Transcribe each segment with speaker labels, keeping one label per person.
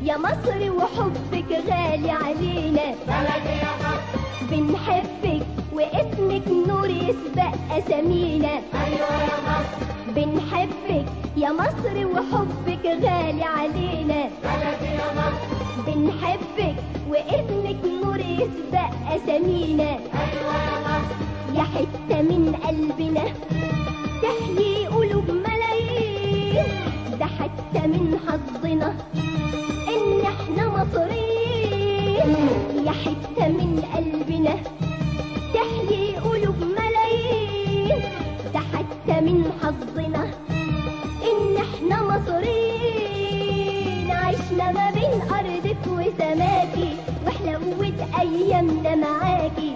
Speaker 1: يا مصر وحبك غالي علينا
Speaker 2: بلدي يا مصر
Speaker 1: بنحبك واسمك نور يسبق أسامينا
Speaker 2: أيوة يا مصر
Speaker 1: بنحبك يا مصر وحبك غالي علينا
Speaker 2: بلدي يا مصر
Speaker 1: بنحبك واسمك نور يسبق أسامينا
Speaker 2: أيوة يا مصر
Speaker 1: يا حتة من قلبنا تحيي قلوب ملايين ده حتى من حظنا إن إحنا مصريين يا حتة من قلبنا تحيي قلوب ملايين ده حتى من حظنا إن إحنا مصريين عشنا ما بين أرضك وسماكي وحلوت أيامنا معاكي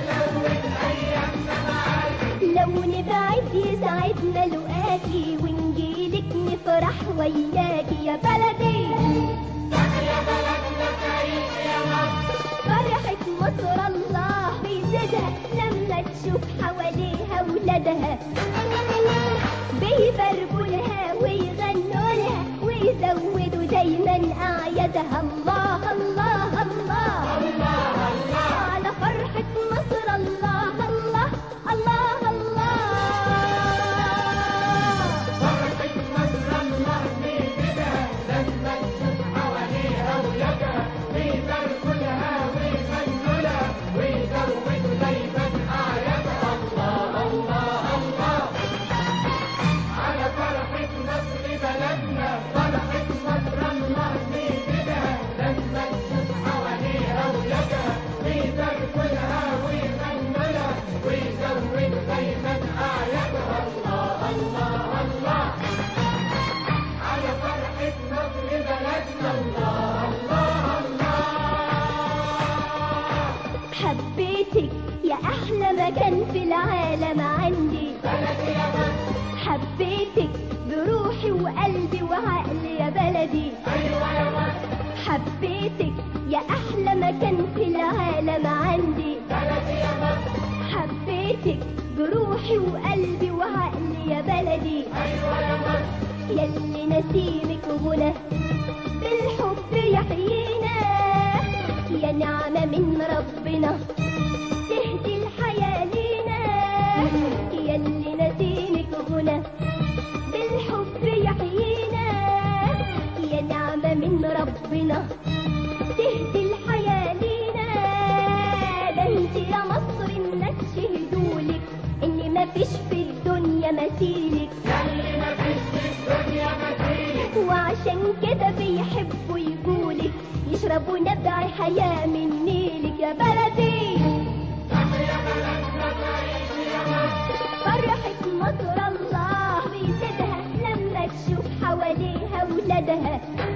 Speaker 1: لو نبعد يسعدنا لقاكي ونجيلك نفرح وياكي يا بلدي
Speaker 2: يا بلدنا تعيش يا مصر
Speaker 1: فرحة مصر الله بيزيدها لما تشوف حواليها ولادها بيبرقوا لها ويغنوا لها ويزودوا دايما أعيادها الله الله الله على فرحة مصر الله الله الله الله
Speaker 2: فرحة مصر الله بيجدها لما تشوف حواليها ولادها بيباركوا لها ويغنوا لها ويزودوا دايما أعيادها الله الله الله على فرحة مصر بلدنا فرحة مصر الله بيجدها لما تشوف حواليها ولادها بيباركوا لها ويغنوا لها ويزودوا دايما أعيادها الله الله الله على فرحة مصر بلدنا الله الله الله
Speaker 1: حبيتك يا أحلى مكان في العالم عندي
Speaker 2: بلدي يا مصر
Speaker 1: حبيتك بروحي وقلبي وعقلي يا بلدي
Speaker 2: أيوة يا مصر
Speaker 1: حبيتك يا أحلى مكان في العالم عندي
Speaker 2: بلدي يا مصر
Speaker 1: حبيتك بروحي وقلبي وعقلي يا بلدي
Speaker 2: أيوة يا مصر
Speaker 1: يلي نسيمك غنى بالحب يحيينا يا نعمة من ربنا تهدي الحياة لينا يلي نسيمك غنى بالحب يحيينا يا نعمة من ربنا تهدي الحياة لينا ده انت يا مصر الناس شهدولك ان مفيش في الدنيا مثيلك
Speaker 2: يلي مفيش في الدنيا مثيلك
Speaker 1: وعشان كده بيحبوا يقولك يشربوا نبع حياة من نيلك يا بلدي
Speaker 2: تحيا بلدنا تعيش يا مصر
Speaker 1: فرحة مصر الله بيزيدها لما تشوف حواليها ولادها